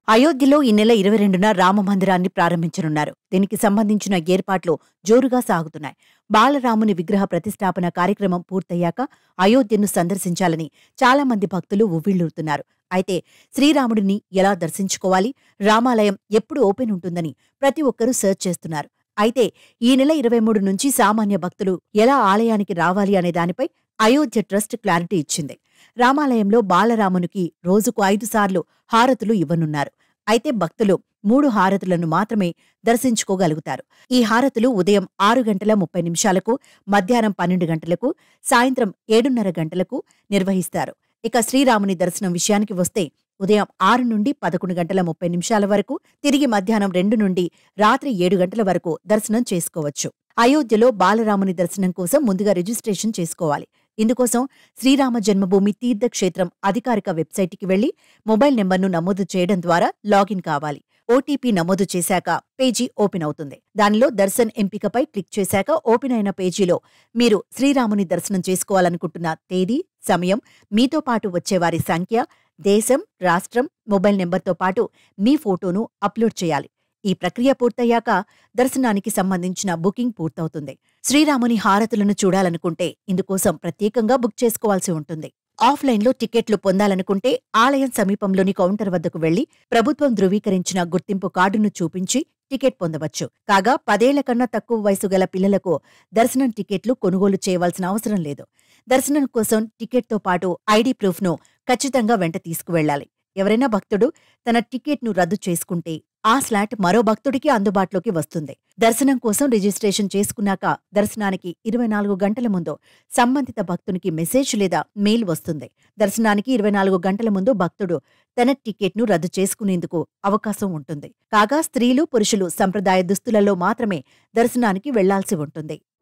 అయోధ్యలో ఈ నెల ఇరవై రెండున రామమందిరాన్ని ప్రారంభించనున్నారు దీనికి సంబంధించిన ఏర్పాట్లు జోరుగా సాగుతున్నాయి బాలరాముని విగ్రహ ప్రతిష్టాపన కార్యక్రమం పూర్తయ్యాక అయోధ్యను సందర్శించాలని చాలా మంది భక్తులు ఉవ్విళ్లూరుతున్నారు అయితే శ్రీరాముడిని ఎలా దర్శించుకోవాలి రామాలయం ఎప్పుడు ఓపెన్ ఉంటుందని ప్రతి ఒక్కరూ సెర్చ్ చేస్తున్నారు అయితే ఈ నెల ఇరవై మూడు నుంచి సామాన్య భక్తులు ఎలా ఆలయానికి రావాలి అనే దానిపై అయోధ్య ట్రస్ట్ క్లారిటీ ఇచ్చింది రామాలయంలో బాలరామునికి రోజుకు ఐదు సార్లు హారతులు ఇవ్వనున్నారు అయితే భక్తులు మూడు హారతులను మాత్రమే దర్శించుకోగలుగుతారు ఈ హారతులు ఉదయం ఆరు గంటల ముప్పై నిమిషాలకు మధ్యాహ్నం పన్నెండు గంటలకు సాయంత్రం ఏడున్నర గంటలకు నిర్వహిస్తారు ఇక శ్రీరాముని దర్శనం విషయానికి వస్తే ఉదయం ఆరు నుండి పదకొండు గంటల ముప్పై నిమిషాల వరకు తిరిగి మధ్యాహ్నం రెండు నుండి రాత్రి ఏడు గంటల వరకు దర్శనం చేసుకోవచ్చు అయోధ్యలో బాలరాముని దర్శనం కోసం ముందుగా రిజిస్ట్రేషన్ చేసుకోవాలి ఇందుకోసం శ్రీరామ జన్మభూమి తీర్థక్షేత్రం అధికారిక వెబ్సైట్కి వెళ్లి మొబైల్ నెంబర్ను నమోదు చేయడం ద్వారా లాగిన్ కావాలి ఓటీపీ నమోదు చేశాక పేజీ ఓపెన్ అవుతుంది దానిలో దర్శన్ ఎంపికపై క్లిక్ చేశాక ఓపెన్ అయిన పేజీలో మీరు శ్రీరాముని దర్శనం చేసుకోవాలనుకుంటున్న తేదీ సమయం మీతో పాటు వచ్చేవారి సంఖ్య దేశం రాష్ట్రం మొబైల్ నెంబర్తో పాటు మీ ఫోటోను అప్లోడ్ చేయాలి ఈ ప్రక్రియ పూర్తయ్యాక దర్శనానికి సంబంధించిన బుకింగ్ పూర్తవుతుంది శ్రీరాముని హారతులను చూడాలనుకుంటే ఇందుకోసం ప్రత్యేకంగా బుక్ చేసుకోవాల్సి ఉంటుంది ఆఫ్లైన్లో టికెట్లు పొందాలనుకుంటే ఆలయం సమీపంలోని కౌంటర్ వద్దకు వెళ్లి ప్రభుత్వం ధృవీకరించిన గుర్తింపు కార్డును చూపించి టికెట్ పొందవచ్చు కాగా పదేళ్ల కన్నా తక్కువ వయసు గల పిల్లలకు దర్శనం టికెట్లు కొనుగోలు చేయవలసిన అవసరం లేదు దర్శనం కోసం టికెట్తో పాటు ఐడి ప్రూఫ్ను ఖచ్చితంగా వెంట తీసుకువెళ్లాలి ఎవరైనా భక్తుడు తన టికెట్ను రద్దు చేసుకుంటే ఆ స్లాట్ మరో భక్తుడికి అందుబాటులోకి వస్తుంది దర్శనం కోసం రిజిస్ట్రేషన్ చేసుకున్నాక దర్శనానికి ఇరవై నాలుగు గంటల ముందు సంబంధిత భక్తునికి మెసేజ్ లేదా మెయిల్ వస్తుంది దర్శనానికి ఇరవై నాలుగు గంటల ముందు భక్తుడు తన టికెట్ను రద్దు చేసుకునేందుకు అవకాశం ఉంటుంది కాగా స్త్రీలు పురుషులు సంప్రదాయ దుస్తులలో మాత్రమే దర్శనానికి వెళ్లాల్సి ఉంటుంది